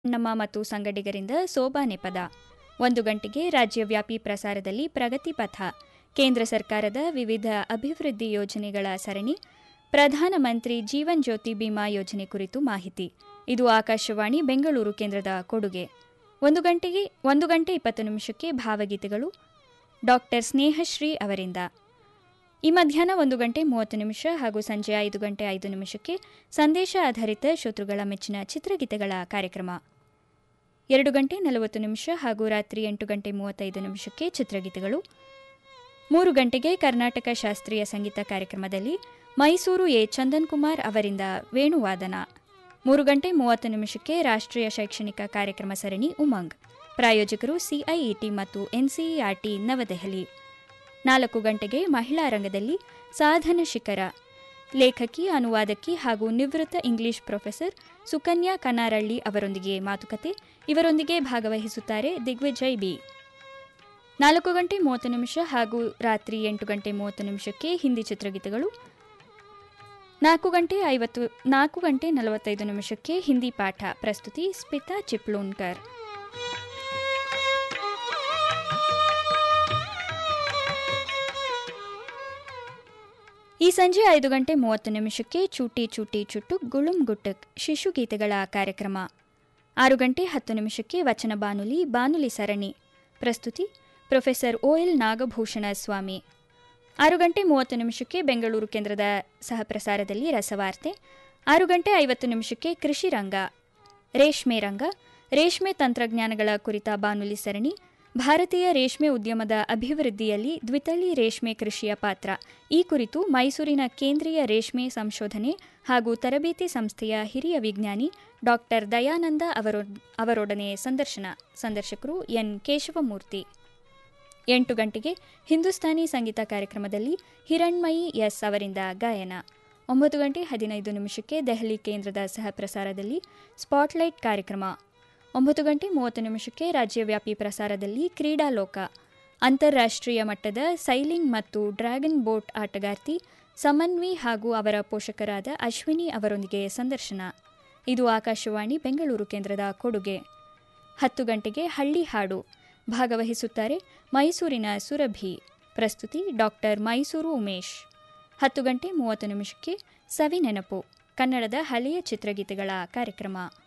ನಮ್ಮ ಮತ್ತು ಸಂಗಡಿಗರಿಂದ ಸೋಬಾನೆ ಪದ ಒಂದು ಗಂಟೆಗೆ ರಾಜ್ಯವ್ಯಾಪಿ ಪ್ರಸಾರದಲ್ಲಿ ಪ್ರಗತಿ ಪಥ ಕೇಂದ್ರ ಸರ್ಕಾರದ ವಿವಿಧ ಅಭಿವೃದ್ಧಿ ಯೋಜನೆಗಳ ಸರಣಿ ಪ್ರಧಾನಮಂತ್ರಿ ಜೀವನ್ ಜ್ಯೋತಿ ಬಿಮಾ ಯೋಜನೆ ಕುರಿತು ಮಾಹಿತಿ ಇದು ಆಕಾಶವಾಣಿ ಬೆಂಗಳೂರು ಕೇಂದ್ರದ ಕೊಡುಗೆ ಒಂದು ಗಂಟೆಗೆ ಒಂದು ಗಂಟೆ ಇಪ್ಪತ್ತು ನಿಮಿಷಕ್ಕೆ ಭಾವಗೀತೆಗಳು ಡಾಕ್ಟರ್ ಸ್ನೇಹಶ್ರೀ ಅವರಿಂದ ಈ ಮಧ್ಯಾಹ್ನ ಒಂದು ಗಂಟೆ ಮೂವತ್ತು ನಿಮಿಷ ಹಾಗೂ ಸಂಜೆ ಐದು ಗಂಟೆ ಐದು ನಿಮಿಷಕ್ಕೆ ಸಂದೇಶ ಆಧಾರಿತ ಶ್ರೋತೃಗಳ ಮೆಚ್ಚಿನ ಚಿತ್ರಗೀತೆಗಳ ಕಾರ್ಯಕ್ರಮ ಎರಡು ಗಂಟೆ ನಲವತ್ತು ನಿಮಿಷ ಹಾಗೂ ರಾತ್ರಿ ಎಂಟು ಗಂಟೆ ಮೂವತ್ತೈದು ನಿಮಿಷಕ್ಕೆ ಚಿತ್ರಗೀತೆಗಳು ಮೂರು ಗಂಟೆಗೆ ಕರ್ನಾಟಕ ಶಾಸ್ತ್ರೀಯ ಸಂಗೀತ ಕಾರ್ಯಕ್ರಮದಲ್ಲಿ ಮೈಸೂರು ಎ ಚಂದನ್ ಕುಮಾರ್ ಅವರಿಂದ ವೇಣುವಾದನ ಮೂರು ಗಂಟೆ ಮೂವತ್ತು ನಿಮಿಷಕ್ಕೆ ರಾಷ್ಟ್ರೀಯ ಶೈಕ್ಷಣಿಕ ಕಾರ್ಯಕ್ರಮ ಸರಣಿ ಉಮಂಗ್ ಪ್ರಾಯೋಜಕರು ಸಿಐಇಟಿ ಮತ್ತು ಎನ್ಸಿಇಆರ್ಟಿ ನವದೆಹಲಿ ನಾಲ್ಕು ಗಂಟೆಗೆ ಮಹಿಳಾ ರಂಗದಲ್ಲಿ ಸಾಧನ ಶಿಖರ ಲೇಖಕಿ ಅನುವಾದಕಿ ಹಾಗೂ ನಿವೃತ್ತ ಇಂಗ್ಲಿಷ್ ಪ್ರೊಫೆಸರ್ ಸುಕನ್ಯಾ ಕನಾರಳ್ಳಿ ಅವರೊಂದಿಗೆ ಮಾತುಕತೆ ಇವರೊಂದಿಗೆ ಭಾಗವಹಿಸುತ್ತಾರೆ ದಿಗ್ವಿಜಯ್ ಬಿ ನಾಲ್ಕು ಗಂಟೆ ಮೂವತ್ತು ನಿಮಿಷ ಹಾಗೂ ರಾತ್ರಿ ಎಂಟು ಗಂಟೆ ಮೂವತ್ತು ನಿಮಿಷಕ್ಕೆ ಹಿಂದಿ ಚಿತ್ರಗೀತೆಗಳು ನಾಲ್ಕು ಗಂಟೆ ಐವತ್ತು ನಾಲ್ಕು ಗಂಟೆ ನಲವತ್ತೈದು ನಿಮಿಷಕ್ಕೆ ಹಿಂದಿ ಪಾಠ ಪ್ರಸ್ತುತಿ ಸ್ಮಿತಾ ಚಿಪ್ಲೂನ್ಕರ್ ಈ ಸಂಜೆ ಐದು ಗಂಟೆ ಮೂವತ್ತು ನಿಮಿಷಕ್ಕೆ ಚೂಟಿ ಚೂಟಿ ಚುಟ್ಟು ಗುಳುಂ ಗುಟ್ಟಕ್ ಶಿಶುಗೀತೆಗಳ ಕಾರ್ಯಕ್ರಮ ಆರು ಗಂಟೆ ಹತ್ತು ನಿಮಿಷಕ್ಕೆ ವಚನ ಬಾನುಲಿ ಬಾನುಲಿ ಸರಣಿ ಪ್ರಸ್ತುತಿ ಪ್ರೊಫೆಸರ್ ಓಎಲ್ ನಾಗಭೂಷಣ ಸ್ವಾಮಿ ಆರು ಗಂಟೆ ಮೂವತ್ತು ನಿಮಿಷಕ್ಕೆ ಬೆಂಗಳೂರು ಕೇಂದ್ರದ ಸಹಪ್ರಸಾರದಲ್ಲಿ ರಸವಾರ್ತೆ ಆರು ಗಂಟೆ ಐವತ್ತು ನಿಮಿಷಕ್ಕೆ ಕೃಷಿ ರಂಗ ರೇಷ್ಮೆ ರಂಗ ರೇಷ್ಮೆ ತಂತ್ರಜ್ಞಾನಗಳ ಕುರಿತ ಬಾನುಲಿ ಸರಣಿ ಭಾರತೀಯ ರೇಷ್ಮೆ ಉದ್ಯಮದ ಅಭಿವೃದ್ಧಿಯಲ್ಲಿ ದ್ವಿತಳಿ ರೇಷ್ಮೆ ಕೃಷಿಯ ಪಾತ್ರ ಈ ಕುರಿತು ಮೈಸೂರಿನ ಕೇಂದ್ರೀಯ ರೇಷ್ಮೆ ಸಂಶೋಧನೆ ಹಾಗೂ ತರಬೇತಿ ಸಂಸ್ಥೆಯ ಹಿರಿಯ ವಿಜ್ಞಾನಿ ಡಾಕ್ಟರ್ ದಯಾನಂದ ಅವರೊ ಅವರೊಡನೆ ಸಂದರ್ಶನ ಸಂದರ್ಶಕರು ಎನ್ ಕೇಶವಮೂರ್ತಿ ಎಂಟು ಗಂಟೆಗೆ ಹಿಂದೂಸ್ತಾನಿ ಸಂಗೀತ ಕಾರ್ಯಕ್ರಮದಲ್ಲಿ ಹಿರಣ್ಮಯಿ ಎಸ್ ಅವರಿಂದ ಗಾಯನ ಒಂಬತ್ತು ಗಂಟೆ ಹದಿನೈದು ನಿಮಿಷಕ್ಕೆ ದೆಹಲಿ ಕೇಂದ್ರದ ಸಹ ಪ್ರಸಾರದಲ್ಲಿ ಸ್ಪಾಟ್ಲೈಟ್ ಕಾರ್ಯಕ್ರಮ ಒಂಬತ್ತು ಗಂಟೆ ಮೂವತ್ತು ನಿಮಿಷಕ್ಕೆ ರಾಜ್ಯವ್ಯಾಪಿ ಪ್ರಸಾರದಲ್ಲಿ ಕ್ರೀಡಾಲೋಕ ಅಂತಾರಾಷ್ಟ್ರೀಯ ಮಟ್ಟದ ಸೈಲಿಂಗ್ ಮತ್ತು ಡ್ರ್ಯಾಗನ್ ಬೋಟ್ ಆಟಗಾರ್ತಿ ಸಮನ್ವಿ ಹಾಗೂ ಅವರ ಪೋಷಕರಾದ ಅಶ್ವಿನಿ ಅವರೊಂದಿಗೆ ಸಂದರ್ಶನ ಇದು ಆಕಾಶವಾಣಿ ಬೆಂಗಳೂರು ಕೇಂದ್ರದ ಕೊಡುಗೆ ಹತ್ತು ಗಂಟೆಗೆ ಹಳ್ಳಿ ಹಾಡು ಭಾಗವಹಿಸುತ್ತಾರೆ ಮೈಸೂರಿನ ಸುರಭಿ ಪ್ರಸ್ತುತಿ ಡಾಕ್ಟರ್ ಮೈಸೂರು ಉಮೇಶ್ ಹತ್ತು ಗಂಟೆ ಮೂವತ್ತು ನಿಮಿಷಕ್ಕೆ ಸವಿ ನೆನಪು ಕನ್ನಡದ ಹಳೆಯ ಚಿತ್ರಗೀತೆಗಳ ಕಾರ್ಯಕ್ರಮ